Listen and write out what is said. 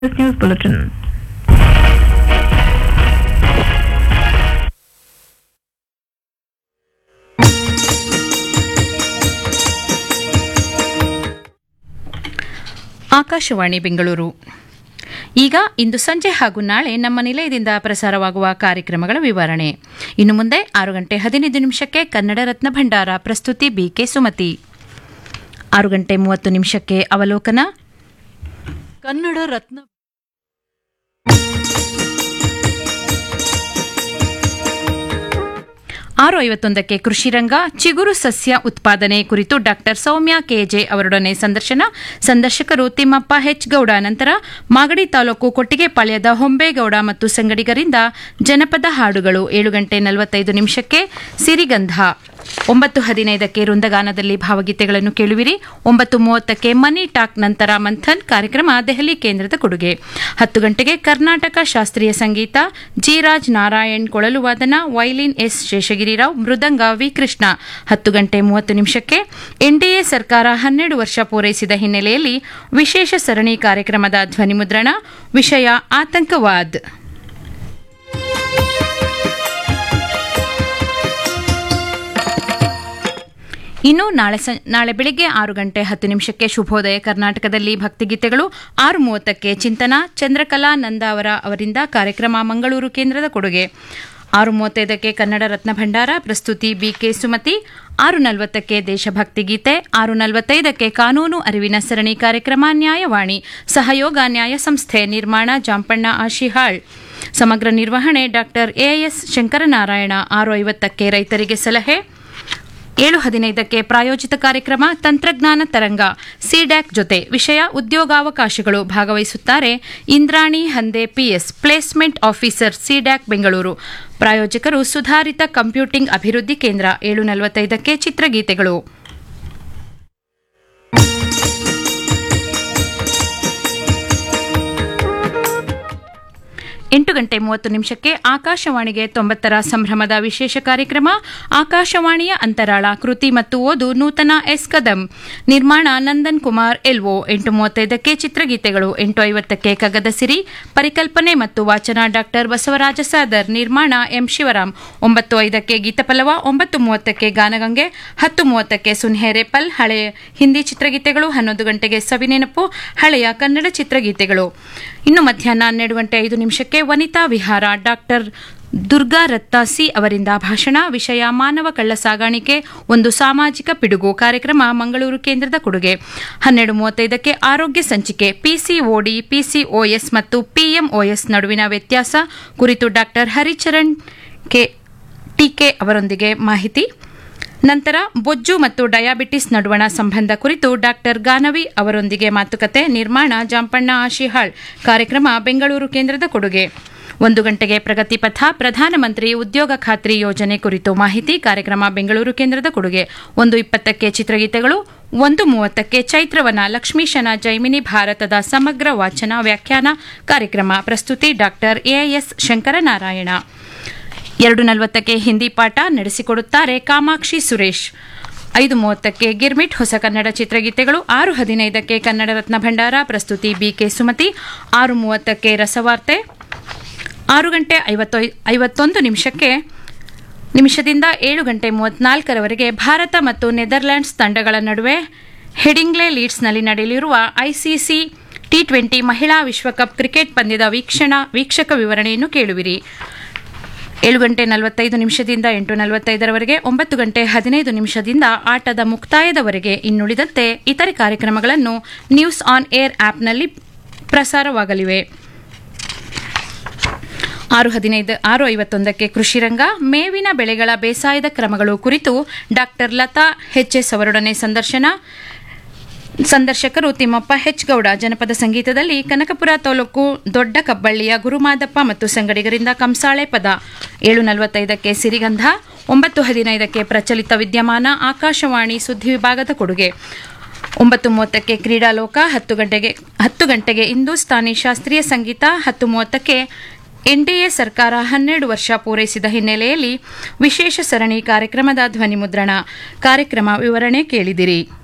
This news bulletin. Akashvani Bengaluru ಈಗ ಇಂದು ಸಂಜೆ ಹಾಗೂ ನಾಳೆ ನಮ್ಮ ನಿಲಯದಿಂದ ಪ್ರಸಾರವಾಗುವ ಕಾರ್ಯಕ್ರಮಗಳ ವಿವರಣೆ ಇನ್ನು ಮುಂದೆ ಆರು ಗಂಟೆ ಹದಿನೈದು ನಿಮಿಷಕ್ಕೆ ಕನ್ನಡ ರತ್ನ ಭಂಡಾರ ಪ್ರಸ್ತುತಿ ಬಿಕೆ ಸುಮತಿ ಆರು ಗಂಟೆ ಮೂವತ್ತು ನಿಮಿಷಕ್ಕೆ ಅವಲೋಕನ ಕನ್ನಡ ರತ್ನ ಆರು ಐವತ್ತೊಂದಕ್ಕೆ ಕೃಷಿ ರಂಗ ಚಿಗುರು ಸಸ್ಯ ಉತ್ಪಾದನೆ ಕುರಿತು ಡಾಕ್ಟರ್ ಸೌಮ್ಯ ಕೆಜೆ ಅವರೊಡನೆ ಸಂದರ್ಶನ ಸಂದರ್ಶಕರು ತಿಮ್ಮಪ್ಪ ಹೆಚ್ ಗೌಡ ನಂತರ ಮಾಗಡಿ ತಾಲೂಕು ಕೊಟ್ಟಿಗೆಪಾಳ್ಯದ ಹೊಂಬೇಗೌಡ ಮತ್ತು ಸಂಗಡಿಗರಿಂದ ಜನಪದ ಹಾಡುಗಳು ಏಳು ಗಂಟೆ ನಲವತ್ತೈದು ನಿಮಿಷಕ್ಕೆ ಸಿರಿಗಂಧ ಒಂಬತ್ತು ಹದಿನೈದಕ್ಕೆ ವೃಂದಗಾನದಲ್ಲಿ ಭಾವಗೀತೆಗಳನ್ನು ಕೇಳುವಿರಿ ಒಂಬತ್ತು ಮೂವತ್ತಕ್ಕೆ ಮನಿ ಟಾಕ್ ನಂತರ ಮಂಥನ್ ಕಾರ್ಯಕ್ರಮ ದೆಹಲಿ ಕೇಂದ್ರದ ಕೊಡುಗೆ ಹತ್ತು ಗಂಟೆಗೆ ಕರ್ನಾಟಕ ಶಾಸ್ತ್ರೀಯ ಸಂಗೀತ ಜಿ ರಾಜ್ ನಾರಾಯಣ್ ಕೊಳಲು ವಾದನ ವೈಲಿನ್ ಎಸ್ ಶೇಷಗಿರಿರಾವ್ ಮೃದಂಗ ವಿ ಕೃಷ್ಣ ಹತ್ತು ಗಂಟೆ ಮೂವತ್ತು ನಿಮಿಷಕ್ಕೆ ಎನ್ಡಿಎ ಸರ್ಕಾರ ಹನ್ನೆರಡು ವರ್ಷ ಪೂರೈಸಿದ ಹಿನ್ನೆಲೆಯಲ್ಲಿ ವಿಶೇಷ ಸರಣಿ ಕಾರ್ಯಕ್ರಮದ ಧ್ವನಿಮುದ್ರಣ ವಿಷಯ ಆತಂಕವಾದ್ ಇನ್ನು ನಾಳೆ ಸಂ ನಾಳೆ ಬೆಳಿಗ್ಗೆ ಆರು ಗಂಟೆ ಹತ್ತು ನಿಮಿಷಕ್ಕೆ ಶುಭೋದಯ ಕರ್ನಾಟಕದಲ್ಲಿ ಭಕ್ತಿಗೀತೆಗಳು ಆರು ಮೂವತ್ತಕ್ಕೆ ಚಿಂತನ ಚಂದ್ರಕಲಾ ನಂದಾವರ ಅವರಿಂದ ಕಾರ್ಯಕ್ರಮ ಮಂಗಳೂರು ಕೇಂದ್ರದ ಕೊಡುಗೆ ಆರು ಮೂವತ್ತೈದಕ್ಕೆ ಕನ್ನಡ ರತ್ನ ಭಂಡಾರ ಪ್ರಸ್ತುತಿ ಬಿಕೆ ಸುಮತಿ ಆರು ನಲವತ್ತಕ್ಕೆ ದೇಶಭಕ್ತಿ ಗೀತೆ ಆರು ನಲವತ್ತೈದಕ್ಕೆ ಕಾನೂನು ಅರಿವಿನ ಸರಣಿ ಕಾರ್ಯಕ್ರಮ ನ್ಯಾಯವಾಣಿ ಸಹಯೋಗ ನ್ಯಾಯ ಸಂಸ್ಥೆ ನಿರ್ಮಾಣ ಜಾಂಪಣ್ಣ ಆಶಿಹಾಳ್ ಸಮಗ್ರ ನಿರ್ವಹಣೆ ಡಾಕ್ಟರ್ ಎಎಸ್ ಶಂಕರನಾರಾಯಣ ಆರು ಐವತ್ತಕ್ಕೆ ರೈತರಿಗೆ ಸಲಹೆ ಏಳು ಹದಿನೈದಕ್ಕೆ ಪ್ರಾಯೋಜಿತ ಕಾರ್ಯಕ್ರಮ ತಂತ್ರಜ್ಞಾನ ತರಂಗ ಸಿಡ್ಯಾಕ್ ಜೊತೆ ವಿಷಯ ಉದ್ಯೋಗಾವಕಾಶಗಳು ಭಾಗವಹಿಸುತ್ತಾರೆ Indrani Hande PS placement officer CDAC Bengaluru ಪ್ರಾಯೋಜಕರು ಸುಧಾರಿತ ಕಂಪ್ಯೂಟಿಂಗ್ ಅಭಿವೃದ್ಧಿ ಕೇಂದ್ರ ಏಳು ನಲವತ್ತೈದಕ್ಕೆ ಚಿತ್ರಗೀತೆಗಳು ಎಂಟು ಗಂಟೆ ಮೂವತ್ತು ನಿಮಿಷಕ್ಕೆ ಆಕಾಶವಾಣಿಗೆ ತೊಂಬತ್ತರ ಸಂಭ್ರಮದ ವಿಶೇಷ ಕಾರ್ಯಕ್ರಮ ಆಕಾಶವಾಣಿಯ ಅಂತರಾಳ ಕೃತಿ ಮತ್ತು ಓದು ನೂತನ ಎಸ್ ಕದಂ ನಿರ್ಮಾಣ ನಂದನ್ ಕುಮಾರ್ ಎಲ್ಒ ಎಂಟು ಮೂವತ್ತೈದಕ್ಕೆ ಚಿತ್ರಗೀತೆಗಳು ಎಂಟು ಐವತ್ತಕ್ಕೆ ಕಗ್ಗದ ಸಿರಿ ಪರಿಕಲ್ಪನೆ ಮತ್ತು ವಾಚನ ಡಾಕ್ಟರ್ ಬಸವರಾಜ ಸಾದರ್ ನಿರ್ಮಾಣ ಎಂ ಶಿವರಾಮ್ ಒಂಬತ್ತು ಐದಕ್ಕೆ ಗೀತಪಲ್ಲವ ಒಂಬತ್ತು ಮೂವತ್ತಕ್ಕೆ ಗಾನಗಂಗೆ ಹತ್ತು ಮೂವತ್ತಕ್ಕೆ ಸುನ್ಹೇರೆ ಪಲ್ ಹಳೆಯ ಹಿಂದಿ ಚಿತ್ರಗೀತೆಗಳು ಹನ್ನೊಂದು ಗಂಟೆಗೆ ಸವಿನೆನಪು ಹಳೆಯ ಕನ್ನಡ ಚಿತ್ರಗೀತೆಗಳು ಇನ್ನು ಮಧ್ಯಾಹ್ನ ಹನ್ನೆರಡು ಗಂಟೆ ಐದು ನಿಮಿಷಕ್ಕೆ ವನಿತಾ ವಿಹಾರ ಡಾಕ್ಟರ್ ದುರ್ಗಾ ರತ್ತಾಸಿ ಅವರಿಂದ ಭಾಷಣ ವಿಷಯ ಮಾನವ ಕಳ್ಳ ಸಾಗಾಣಿಕೆ ಒಂದು ಸಾಮಾಜಿಕ ಪಿಡುಗು ಕಾರ್ಯಕ್ರಮ ಮಂಗಳೂರು ಕೇಂದ್ರದ ಕೊಡುಗೆ ಹನ್ನೆರಡು ಮೂವತ್ತೈದಕ್ಕೆ ಆರೋಗ್ಯ ಸಂಚಿಕೆ ಪಿಸಿಒಡಿ ಪಿಸಿಒಎಸ್ ಮತ್ತು ಪಿಎಂಒಎಸ್ ನಡುವಿನ ವ್ಯತ್ಯಾಸ ಕುರಿತು ಡಾಕ್ಟರ್ ಹರಿಚರಣ್ ಕೆ ಟಿಕೆ ಅವರೊಂದಿಗೆ ಮಾಹಿತಿ ನಂತರ ಬೊಜ್ಜು ಮತ್ತು ಡಯಾಬಿಟಿಸ್ ನಡುವಣ ಸಂಬಂಧ ಕುರಿತು ಡಾಕ್ಟರ್ ಗಾನವಿ ಅವರೊಂದಿಗೆ ಮಾತುಕತೆ ನಿರ್ಮಾಣ ಜಾಂಪಣ್ಣ ಆಶಿಹಾಳ್ ಕಾರ್ಯಕ್ರಮ ಬೆಂಗಳೂರು ಕೇಂದ್ರದ ಕೊಡುಗೆ ಒಂದು ಗಂಟೆಗೆ ಪ್ರಗತಿ ಪಥ ಪ್ರಧಾನಮಂತ್ರಿ ಉದ್ಯೋಗ ಖಾತ್ರಿ ಯೋಜನೆ ಕುರಿತು ಮಾಹಿತಿ ಕಾರ್ಯಕ್ರಮ ಬೆಂಗಳೂರು ಕೇಂದ್ರದ ಕೊಡುಗೆ ಒಂದು ಇಪ್ಪತ್ತಕ್ಕೆ ಚಿತ್ರಗೀತೆಗಳು ಒಂದು ಮೂವತ್ತಕ್ಕೆ ಚೈತ್ರವನ ಲಕ್ಷ್ಮೀಶನ ಜೈಮಿನಿ ಭಾರತದ ಸಮಗ್ರ ವಾಚನ ವ್ಯಾಖ್ಯಾನ ಕಾರ್ಯಕ್ರಮ ಪ್ರಸ್ತುತಿ ಡಾಕ್ಟರ್ ಎಎಸ್ ಶಂಕರನಾರಾಯಣ ಎರಡು ನಲವತ್ತಕ್ಕೆ ಹಿಂದಿ ಪಾಠ ನಡೆಸಿಕೊಡುತ್ತಾರೆ ಕಾಮಾಕ್ಷಿ ಸುರೇಶ್ ಐದು ಮೂವತ್ತಕ್ಕೆ ಗಿರ್ಮಿಟ್ ಹೊಸ ಕನ್ನಡ ಚಿತ್ರಗೀತೆಗಳು ಆರು ಹದಿನೈದಕ್ಕೆ ಕನ್ನಡ ರತ್ನ ಭಂಡಾರ ಪ್ರಸ್ತುತಿ ಬಿಕೆ ಸುಮತಿ ಆರು ಮೂವತ್ತಕ್ಕೆ ರಸವಾರ್ತೆ ಆರು ಗಂಟೆ ಐವತ್ತೊ ಐವತ್ತೊಂದು ನಿಮಿಷಕ್ಕೆ ನಿಮಿಷದಿಂದ ಏಳು ಗಂಟೆ ಮೂವತ್ನಾಲ್ಕರವರೆಗೆ ಭಾರತ ಮತ್ತು ನೆದರ್ಲ್ಯಾಂಡ್ಸ್ ತಂಡಗಳ ನಡುವೆ ಹೆಡಿಂಗ್ಲೆ ಲೀಡ್ಸ್ನಲ್ಲಿ ನಡೆಯಲಿರುವ ಐಸಿಸಿ ಟಿ ಟ್ವೆಂಟಿ ಮಹಿಳಾ ವಿಶ್ವಕಪ್ ಕ್ರಿಕೆಟ್ ಪಂದ್ಯದ ವೀಕ್ಷಣಾ ವೀಕ್ಷಕ ವಿವರಣೆಯನ್ನು ಕೇಳುವಿರಿ ಏಳು ಗಂಟೆ ನಲವತ್ತೈದು ನಿಮಿಷದಿಂದ ಎಂಟು ನಲವತ್ತೈದರವರೆಗೆ ಒಂಬತ್ತು ಗಂಟೆ ಹದಿನೈದು ನಿಮಿಷದಿಂದ ಆಟದ ಮುಕ್ತಾಯದವರೆಗೆ ಇನ್ನುಳಿದಂತೆ ಇತರೆ ಕಾರ್ಯಕ್ರಮಗಳನ್ನು ನ್ಯೂಸ್ ಆನ್ ಏರ್ ಆಪ್ನಲ್ಲಿ ಪ್ರಸಾರವಾಗಲಿವೆ ಆರು ಹದಿನೈದು ಆರು ಐವತ್ತೊಂದಕ್ಕೆ ಕೃಷಿ ರಂಗ ಮೇವಿನ ಬೆಳೆಗಳ ಬೇಸಾಯದ ಕ್ರಮಗಳು ಕುರಿತು ಡಾಕ್ಟರ್ ಲತಾ ಎಚ್ಎಸ್ ಅವರೊಡನೆ ಸಂದರ್ಶನ ಸಂದರ್ಶಕರು ತಿಮ್ಮಪ್ಪ ಹೆಚ್ ಗೌಡ ಜನಪದ ಸಂಗೀತದಲ್ಲಿ ಕನಕಪುರ ತಾಲೂಕು ದೊಡ್ಡ ಕಬ್ಬಳ್ಳಿಯ ಗುರುಮಾದಪ್ಪ ಮತ್ತು ಸಂಗಡಿಗರಿಂದ ಕಂಸಾಳೆ ಪದ ಏಳು ನಲವತ್ತೈದಕ್ಕೆ ಸಿರಿಗಂಧ ಒಂಬತ್ತು ಹದಿನೈದಕ್ಕೆ ಪ್ರಚಲಿತ ವಿದ್ಯಮಾನ ಆಕಾಶವಾಣಿ ಸುದ್ದಿ ವಿಭಾಗದ ಕೊಡುಗೆ ಒಂಬತ್ತು ಮೂವತ್ತಕ್ಕೆ ಕ್ರೀಡಾಲೋಕ ಹತ್ತು ಗಂಟೆಗೆ ಹತ್ತು ಗಂಟೆಗೆ ಹಿಂದೂಸ್ತಾನಿ ಶಾಸ್ತ್ರೀಯ ಸಂಗೀತ ಹತ್ತು ಮೂವತ್ತಕ್ಕೆ ಎನ್ಡಿಎ ಸರ್ಕಾರ ಹನ್ನೆರಡು ವರ್ಷ ಪೂರೈಸಿದ ಹಿನ್ನೆಲೆಯಲ್ಲಿ ವಿಶೇಷ ಸರಣಿ ಕಾರ್ಯಕ್ರಮದ ಧ್ವನಿಮುದ್ರಣ ಕಾರ್ಯಕ್ರಮ ವಿವರಣೆ ಕೇಳಿದಿರಿ